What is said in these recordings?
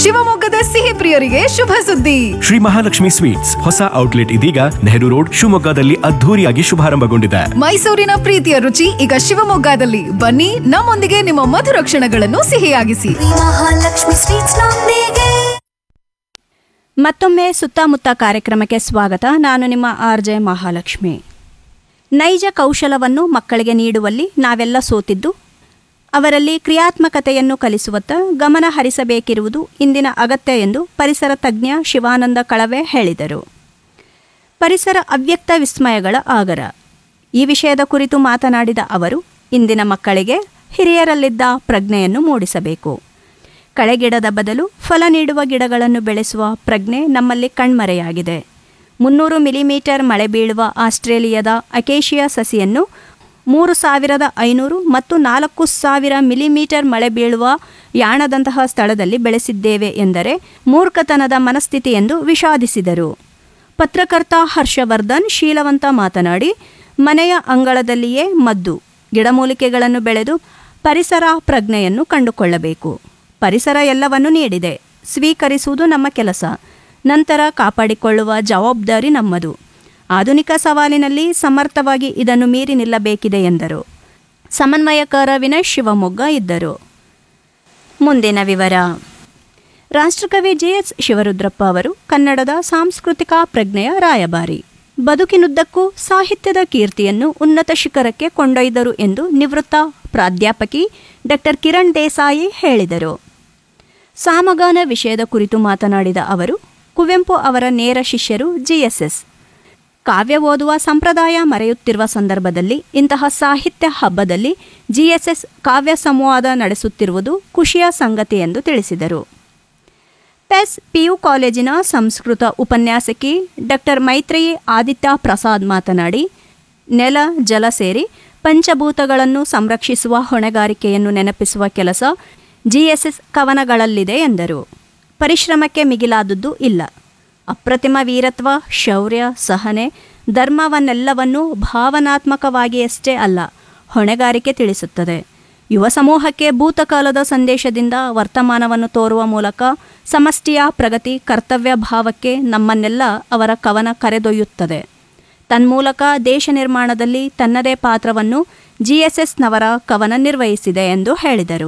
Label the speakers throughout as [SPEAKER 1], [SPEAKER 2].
[SPEAKER 1] ಶಿವಮೊಗ್ಗದ ಸಿಹಿ ಪ್ರಿಯರಿಗೆ ಶುಭ ಸುದ್ದಿ
[SPEAKER 2] ಶ್ರೀ ಮಹಾಲಕ್ಷ್ಮಿ ಸ್ವೀಟ್ಸ್ ಹೊಸ ಔಟ್ಲೆಟ್ ಇದೀಗ ನೆಹರು ರೋಡ್ ಶಿವಮೊಗ್ಗದಲ್ಲಿ ಅದ್ಧೂರಿಯಾಗಿ ಶುಭಾರಂಭಗೊಂಡಿದೆ
[SPEAKER 1] ಮೈಸೂರಿನ ಪ್ರೀತಿಯ ರುಚಿ ಈಗ ಶಿವಮೊಗ್ಗದಲ್ಲಿ ಬನ್ನಿ ನಮ್ಮೊಂದಿಗೆ ನಿಮ್ಮ ಮಧುರ ಕ್ಷಣಗಳನ್ನು ಸಿಹಿಯಾಗಿಸಿ
[SPEAKER 3] ಮಹಾಲಕ್ಷ್ಮಿ ಸ್ವೀಟ್ಸ್ ನೊಂದಿಗೆ
[SPEAKER 4] ಮತ್ತೊಮ್ಮೆ ಸುತ್ತಮುತ್ತ ಕಾರ್ಯಕ್ರಮಕ್ಕೆ ಸ್ವಾಗತ ನಾನು ನಿಮ್ಮ ಆರ್ ಜೆ ಮಹಾಲಕ್ಷ್ಮಿ ನೈಜ ಕೌಶಲವನ್ನು ಮಕ್ಕಳಿಗೆ ನೀಡುವಲ್ಲಿ ನಾವೆಲ್ಲ ಸೋತಿದ್ದು ಅವರಲ್ಲಿ ಕ್ರಿಯಾತ್ಮಕತೆಯನ್ನು ಕಲಿಸುವತ್ತ ಗಮನ ಹರಿಸಬೇಕಿರುವುದು ಇಂದಿನ ಅಗತ್ಯ ಎಂದು ಪರಿಸರ ತಜ್ಞ ಶಿವಾನಂದ ಕಳವೆ ಹೇಳಿದರು ಪರಿಸರ ಅವ್ಯಕ್ತ ವಿಸ್ಮಯಗಳ ಆಗರ ಈ ವಿಷಯದ ಕುರಿತು ಮಾತನಾಡಿದ ಅವರು ಇಂದಿನ ಮಕ್ಕಳಿಗೆ ಹಿರಿಯರಲ್ಲಿದ್ದ ಪ್ರಜ್ಞೆಯನ್ನು ಮೂಡಿಸಬೇಕು ಕಳೆಗಿಡದ ಬದಲು ಫಲ ನೀಡುವ ಗಿಡಗಳನ್ನು ಬೆಳೆಸುವ ಪ್ರಜ್ಞೆ ನಮ್ಮಲ್ಲಿ ಕಣ್ಮರೆಯಾಗಿದೆ ಮುನ್ನೂರು ಮಿಲಿಮೀಟರ್ ಮಳೆ ಬೀಳುವ ಆಸ್ಟ್ರೇಲಿಯಾದ ಅಕೇಶಿಯಾ ಸಸಿಯನ್ನು ಮೂರು ಸಾವಿರದ ಐನೂರು ಮತ್ತು ನಾಲ್ಕು ಸಾವಿರ ಮಿಲಿಮೀಟರ್ ಮಳೆ ಬೀಳುವ ಯಾಣದಂತಹ ಸ್ಥಳದಲ್ಲಿ ಬೆಳೆಸಿದ್ದೇವೆ ಎಂದರೆ ಮೂರ್ಖತನದ ಮನಸ್ಥಿತಿ ಎಂದು ವಿಷಾದಿಸಿದರು ಪತ್ರಕರ್ತ ಹರ್ಷವರ್ಧನ್ ಶೀಲವಂತ ಮಾತನಾಡಿ ಮನೆಯ ಅಂಗಳದಲ್ಲಿಯೇ ಮದ್ದು ಗಿಡಮೂಲಿಕೆಗಳನ್ನು ಬೆಳೆದು ಪರಿಸರ ಪ್ರಜ್ಞೆಯನ್ನು ಕಂಡುಕೊಳ್ಳಬೇಕು ಪರಿಸರ ಎಲ್ಲವನ್ನು ನೀಡಿದೆ ಸ್ವೀಕರಿಸುವುದು ನಮ್ಮ ಕೆಲಸ ನಂತರ ಕಾಪಾಡಿಕೊಳ್ಳುವ ಜವಾಬ್ದಾರಿ ನಮ್ಮದು ಆಧುನಿಕ ಸವಾಲಿನಲ್ಲಿ ಸಮರ್ಥವಾಗಿ ಇದನ್ನು ಮೀರಿ ನಿಲ್ಲಬೇಕಿದೆ ಎಂದರು ಸಮನ್ವಯಕಾರ ವಿನಯ್ ಶಿವಮೊಗ್ಗ ಇದ್ದರು ಮುಂದಿನ ವಿವರ ರಾಷ್ಟ್ರಕವಿ ಜೆಎಸ್ ಶಿವರುದ್ರಪ್ಪ ಅವರು ಕನ್ನಡದ ಸಾಂಸ್ಕೃತಿಕ ಪ್ರಜ್ಞೆಯ ರಾಯಭಾರಿ ಬದುಕಿನುದ್ದಕ್ಕೂ ಸಾಹಿತ್ಯದ ಕೀರ್ತಿಯನ್ನು ಉನ್ನತ ಶಿಖರಕ್ಕೆ ಕೊಂಡೊಯ್ದರು ಎಂದು ನಿವೃತ್ತ ಪ್ರಾಧ್ಯಾಪಕಿ ಡಾಕ್ಟರ್ ಕಿರಣ್ ದೇಸಾಯಿ ಹೇಳಿದರು ಸಾಮಗಾನ ವಿಷಯದ ಕುರಿತು ಮಾತನಾಡಿದ ಅವರು ಕುವೆಂಪು ಅವರ ನೇರ ಶಿಷ್ಯರು ಜಿಎಸ್ಎಸ್ ಕಾವ್ಯ ಓದುವ ಸಂಪ್ರದಾಯ ಮರೆಯುತ್ತಿರುವ ಸಂದರ್ಭದಲ್ಲಿ ಇಂತಹ ಸಾಹಿತ್ಯ ಹಬ್ಬದಲ್ಲಿ ಜಿಎಸ್ಎಸ್ ಕಾವ್ಯ ಸಂವಾದ ನಡೆಸುತ್ತಿರುವುದು ಖುಷಿಯ ಸಂಗತಿ ಎಂದು ತಿಳಿಸಿದರು ಪೆಸ್ ಪಿಯು ಕಾಲೇಜಿನ ಸಂಸ್ಕೃತ ಉಪನ್ಯಾಸಕಿ ಡಾಕ್ಟರ್ ಮೈತ್ರೇಯಿ ಆದಿತ್ಯ ಪ್ರಸಾದ್ ಮಾತನಾಡಿ ನೆಲ ಜಲ ಸೇರಿ ಪಂಚಭೂತಗಳನ್ನು ಸಂರಕ್ಷಿಸುವ ಹೊಣೆಗಾರಿಕೆಯನ್ನು ನೆನಪಿಸುವ ಕೆಲಸ ಜಿಎಸ್ಎಸ್ ಕವನಗಳಲ್ಲಿದೆ ಎಂದರು ಪರಿಶ್ರಮಕ್ಕೆ ಮಿಗಿಲಾದದ್ದು ಇಲ್ಲ ಅಪ್ರತಿಮ ವೀರತ್ವ ಶೌರ್ಯ ಸಹನೆ ಧರ್ಮವನ್ನೆಲ್ಲವನ್ನೂ ಭಾವನಾತ್ಮಕವಾಗಿಯಷ್ಟೇ ಅಲ್ಲ ಹೊಣೆಗಾರಿಕೆ ತಿಳಿಸುತ್ತದೆ ಯುವ ಸಮೂಹಕ್ಕೆ ಭೂತಕಾಲದ ಸಂದೇಶದಿಂದ ವರ್ತಮಾನವನ್ನು ತೋರುವ ಮೂಲಕ ಸಮಷ್ಟಿಯ ಪ್ರಗತಿ ಕರ್ತವ್ಯ ಭಾವಕ್ಕೆ ನಮ್ಮನ್ನೆಲ್ಲ ಅವರ ಕವನ ಕರೆದೊಯ್ಯುತ್ತದೆ ತನ್ಮೂಲಕ ದೇಶ ನಿರ್ಮಾಣದಲ್ಲಿ ತನ್ನದೇ ಪಾತ್ರವನ್ನು ಜಿಎಸ್ಎಸ್ನವರ ಕವನ ನಿರ್ವಹಿಸಿದೆ ಎಂದು ಹೇಳಿದರು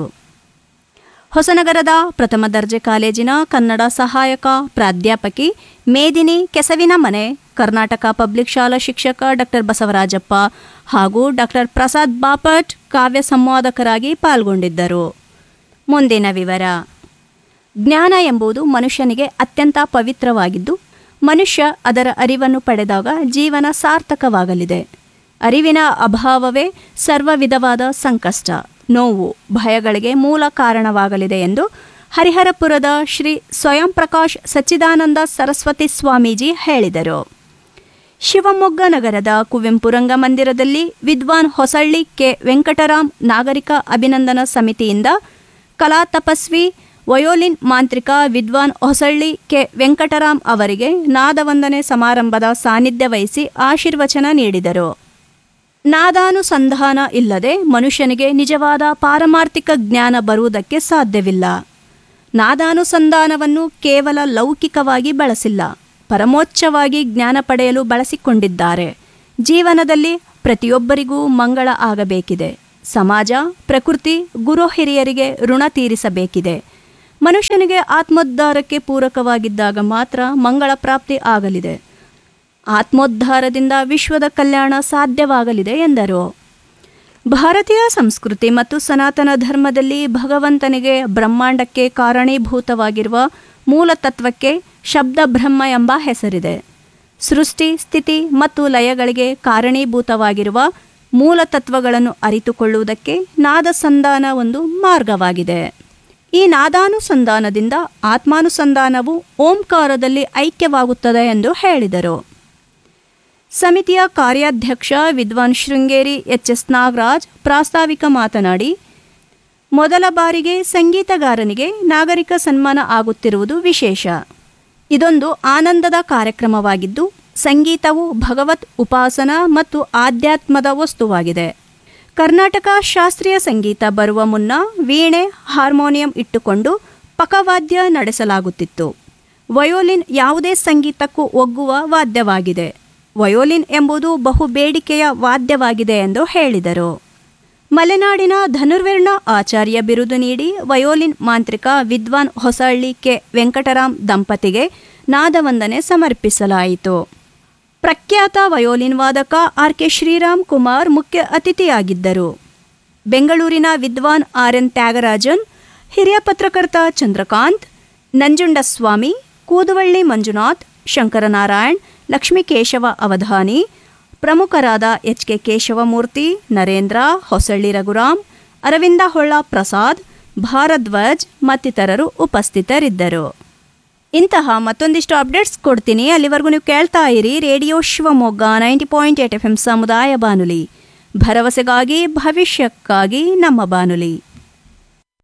[SPEAKER 4] ಹೊಸನಗರದ ಪ್ರಥಮ ದರ್ಜೆ ಕಾಲೇಜಿನ ಕನ್ನಡ ಸಹಾಯಕ ಪ್ರಾಧ್ಯಾಪಕಿ ಮೇದಿನಿ ಕೆಸವಿನ ಮನೆ ಕರ್ನಾಟಕ ಪಬ್ಲಿಕ್ ಶಾಲಾ ಶಿಕ್ಷಕ ಡಾಕ್ಟರ್ ಬಸವರಾಜಪ್ಪ ಹಾಗೂ ಡಾಕ್ಟರ್ ಪ್ರಸಾದ್ ಬಾಪಟ್ ಕಾವ್ಯ ಸಂವಾದಕರಾಗಿ ಪಾಲ್ಗೊಂಡಿದ್ದರು ಮುಂದಿನ ವಿವರ ಜ್ಞಾನ ಎಂಬುದು ಮನುಷ್ಯನಿಗೆ ಅತ್ಯಂತ ಪವಿತ್ರವಾಗಿದ್ದು ಮನುಷ್ಯ ಅದರ ಅರಿವನ್ನು ಪಡೆದಾಗ ಜೀವನ ಸಾರ್ಥಕವಾಗಲಿದೆ ಅರಿವಿನ ಅಭಾವವೇ ಸರ್ವ ವಿಧವಾದ ಸಂಕಷ್ಟ ನೋವು ಭಯಗಳಿಗೆ ಮೂಲ ಕಾರಣವಾಗಲಿದೆ ಎಂದು ಹರಿಹರಪುರದ ಶ್ರೀ ಸ್ವಯಂ ಪ್ರಕಾಶ್ ಸಚ್ಚಿದಾನಂದ ಸರಸ್ವತಿ ಸ್ವಾಮೀಜಿ ಹೇಳಿದರು ಶಿವಮೊಗ್ಗ ನಗರದ ಕುವೆಂಪು ರಂಗಮಂದಿರದಲ್ಲಿ ವಿದ್ವಾನ್ ಹೊಸಳ್ಳಿ ಕೆ ವೆಂಕಟರಾಮ್ ನಾಗರಿಕ ಅಭಿನಂದನಾ ಸಮಿತಿಯಿಂದ ಕಲಾ ತಪಸ್ವಿ ವಯೋಲಿನ್ ಮಾಂತ್ರಿಕ ವಿದ್ವಾನ್ ಹೊಸಳ್ಳಿ ಕೆ ವೆಂಕಟರಾಮ್ ಅವರಿಗೆ ನಾದವಂದನೆ ಸಮಾರಂಭದ ಸಾನ್ನಿಧ್ಯ ವಹಿಸಿ ಆಶೀರ್ವಚನ ನೀಡಿದರು ನಾದಾನುಸಂಧಾನ ಇಲ್ಲದೆ ಮನುಷ್ಯನಿಗೆ ನಿಜವಾದ ಪಾರಮಾರ್ಥಿಕ ಜ್ಞಾನ ಬರುವುದಕ್ಕೆ ಸಾಧ್ಯವಿಲ್ಲ ನಾದಾನುಸಂಧಾನವನ್ನು ಕೇವಲ ಲೌಕಿಕವಾಗಿ ಬಳಸಿಲ್ಲ ಪರಮೋಚ್ಚವಾಗಿ ಜ್ಞಾನ ಪಡೆಯಲು ಬಳಸಿಕೊಂಡಿದ್ದಾರೆ ಜೀವನದಲ್ಲಿ ಪ್ರತಿಯೊಬ್ಬರಿಗೂ ಮಂಗಳ ಆಗಬೇಕಿದೆ ಸಮಾಜ ಪ್ರಕೃತಿ ಗುರು ಹಿರಿಯರಿಗೆ ಋಣ ತೀರಿಸಬೇಕಿದೆ ಮನುಷ್ಯನಿಗೆ ಆತ್ಮೋದ್ಧಾರಕ್ಕೆ ಪೂರಕವಾಗಿದ್ದಾಗ ಮಾತ್ರ ಮಂಗಳ ಪ್ರಾಪ್ತಿ ಆಗಲಿದೆ ಆತ್ಮೋದ್ಧಾರದಿಂದ ವಿಶ್ವದ ಕಲ್ಯಾಣ ಸಾಧ್ಯವಾಗಲಿದೆ ಎಂದರು ಭಾರತೀಯ ಸಂಸ್ಕೃತಿ ಮತ್ತು ಸನಾತನ ಧರ್ಮದಲ್ಲಿ ಭಗವಂತನಿಗೆ ಬ್ರಹ್ಮಾಂಡಕ್ಕೆ ಕಾರಣೀಭೂತವಾಗಿರುವ ಮೂಲ ತತ್ವಕ್ಕೆ ಶಬ್ದ ಬ್ರಹ್ಮ ಎಂಬ ಹೆಸರಿದೆ ಸೃಷ್ಟಿ ಸ್ಥಿತಿ ಮತ್ತು ಲಯಗಳಿಗೆ ಕಾರಣೀಭೂತವಾಗಿರುವ ಮೂಲ ತತ್ವಗಳನ್ನು ಅರಿತುಕೊಳ್ಳುವುದಕ್ಕೆ ನಾದಸಂಧಾನ ಒಂದು ಮಾರ್ಗವಾಗಿದೆ ಈ ನಾದಾನುಸಂಧಾನದಿಂದ ಆತ್ಮಾನುಸಂಧಾನವು ಓಂಕಾರದಲ್ಲಿ ಐಕ್ಯವಾಗುತ್ತದೆ ಎಂದು ಹೇಳಿದರು ಸಮಿತಿಯ ಕಾರ್ಯಾಧ್ಯಕ್ಷ ವಿದ್ವಾನ್ ಶೃಂಗೇರಿ ಎಚ್ ಎಸ್ ನಾಗರಾಜ್ ಪ್ರಾಸ್ತಾವಿಕ ಮಾತನಾಡಿ ಮೊದಲ ಬಾರಿಗೆ ಸಂಗೀತಗಾರನಿಗೆ ನಾಗರಿಕ ಸನ್ಮಾನ ಆಗುತ್ತಿರುವುದು ವಿಶೇಷ ಇದೊಂದು ಆನಂದದ ಕಾರ್ಯಕ್ರಮವಾಗಿದ್ದು ಸಂಗೀತವು ಭಗವತ್ ಉಪಾಸನ ಮತ್ತು ಆಧ್ಯಾತ್ಮದ ವಸ್ತುವಾಗಿದೆ ಕರ್ನಾಟಕ ಶಾಸ್ತ್ರೀಯ ಸಂಗೀತ ಬರುವ ಮುನ್ನ ವೀಣೆ ಹಾರ್ಮೋನಿಯಂ ಇಟ್ಟುಕೊಂಡು ಪಕವಾದ್ಯ ನಡೆಸಲಾಗುತ್ತಿತ್ತು ವಯೋಲಿನ್ ಯಾವುದೇ ಸಂಗೀತಕ್ಕೂ ಒಗ್ಗುವ ವಾದ್ಯವಾಗಿದೆ ವಯೋಲಿನ್ ಎಂಬುದು ಬಹು ಬೇಡಿಕೆಯ ವಾದ್ಯವಾಗಿದೆ ಎಂದು ಹೇಳಿದರು ಮಲೆನಾಡಿನ ಧನುರ್ವರ್ಣ ಆಚಾರ್ಯ ಬಿರುದು ನೀಡಿ ವಯೋಲಿನ್ ಮಾಂತ್ರಿಕ ವಿದ್ವಾನ್ ಹೊಸಹಳ್ಳಿ ಕೆ ವೆಂಕಟರಾಮ್ ದಂಪತಿಗೆ ನಾದವಂದನೆ ಸಮರ್ಪಿಸಲಾಯಿತು ಪ್ರಖ್ಯಾತ ವಯೋಲಿನ್ ವಾದಕ ಆರ್ ಕೆ ಶ್ರೀರಾಮ್ ಕುಮಾರ್ ಮುಖ್ಯ ಅತಿಥಿಯಾಗಿದ್ದರು ಬೆಂಗಳೂರಿನ ವಿದ್ವಾನ್ ಆರ್ ಎನ್ ತ್ಯಾಗರಾಜನ್ ಹಿರಿಯ ಪತ್ರಕರ್ತ ಚಂದ್ರಕಾಂತ್ ನಂಜುಂಡಸ್ವಾಮಿ ಕೂದುವಳ್ಳಿ ಮಂಜುನಾಥ್ ಶಂಕರನಾರಾಯಣ್ ಲಕ್ಷ್ಮೀಕೇಶವ ಅವಧಾನಿ ಪ್ರಮುಖರಾದ ಎಚ್ ಕೆ ಕೇಶವಮೂರ್ತಿ ನರೇಂದ್ರ ಹೊಸಳ್ಳಿ ರಘುರಾಮ್ ಅರವಿಂದ ಹೊಳ್ಳ ಪ್ರಸಾದ್ ಭಾರದ್ವಾಜ್ ಮತ್ತಿತರರು ಉಪಸ್ಥಿತರಿದ್ದರು ಇಂತಹ ಮತ್ತೊಂದಿಷ್ಟು ಅಪ್ಡೇಟ್ಸ್ ಕೊಡ್ತೀನಿ ಅಲ್ಲಿವರೆಗೂ ನೀವು ಕೇಳ್ತಾ ಇರಿ radio Shivamogga ninety point eight F M ಸಮುದಾಯ ಬಾನುಲಿ ಭರವಸೆಗಾಗಿ ಭವಿಷ್ಯಕ್ಕಾಗಿ ನಮ್ಮ ಬಾನುಲಿ